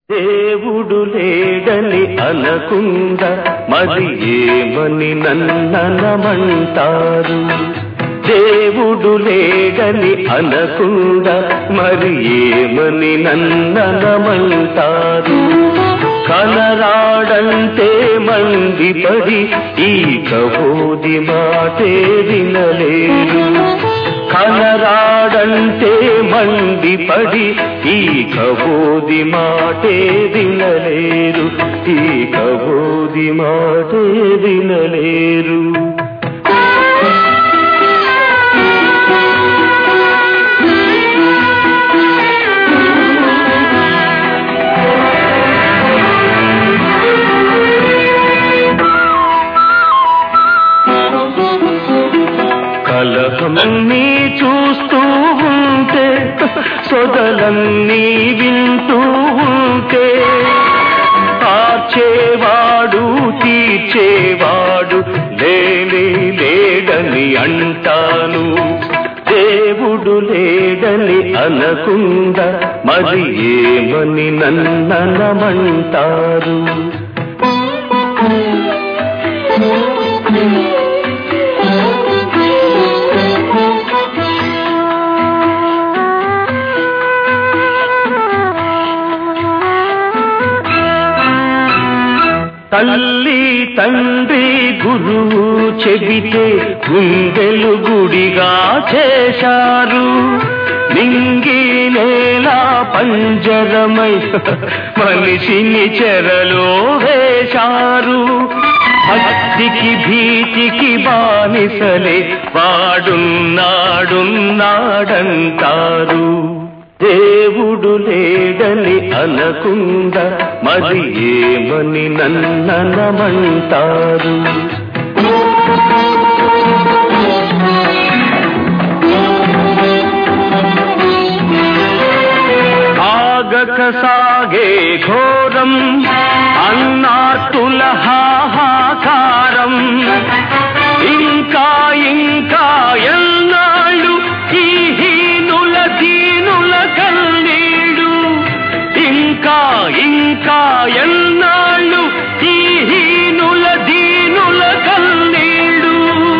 దేవుడు లేడని అనకుండా మరి ఏమని నన్ననమంటారు దేవుడు లేడని అనకుండా మరి ఏమని నన్ననమంటారు కలరాడంటే మండిపడి ఈ కబోది మాటే వినలేరు కనరాడంటే మండిపడి ఈ కబోది మాటే వినలేరు ఈ కబోది మాటే వినలేరు కలహమన్నీ చూస్తూ ఉంటే సొదలన్నీ వింటూ ఉంటే ఆర్చేవాడు తీర్చేవాడు లేనే లేడని అంటాను దేవుడు లేడని అనకుండా మరి ఏమని నన్ననమంటారు తల్లి తండ్రి గురువు చెబితే గుండెలు గుడిగా చేశారు నింగి నేల పంజరమై మనిషిని చెరలో వేశారు భక్తికి భీతికి బానిసలే వాడున్నాడున్నాడంటారు దేవుడు లేడని అనకుండా మరి ఏమని నన్ననమంటారు ఆగక సాగే ఘోరం అన్నార్తుల హాహాకారం ఇంకా ఇంకా ఎన్నాళ్ళు ఈ హీనుల దీనుల కన్నీడు ఇంకా ఇంకా ఎన్నాళ్ళు ఈ హీనుల దీనుల కన్నీడు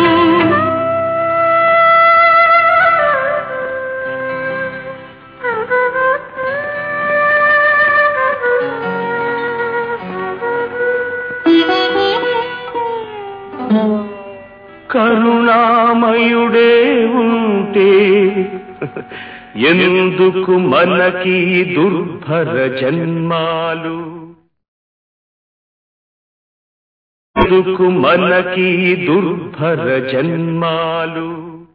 కరుణామయుడే ఉంటే ఎందుకు మనకి దుర్భర జన్మాలు ఎందుకు మనకి దుర్భర జన్మాలు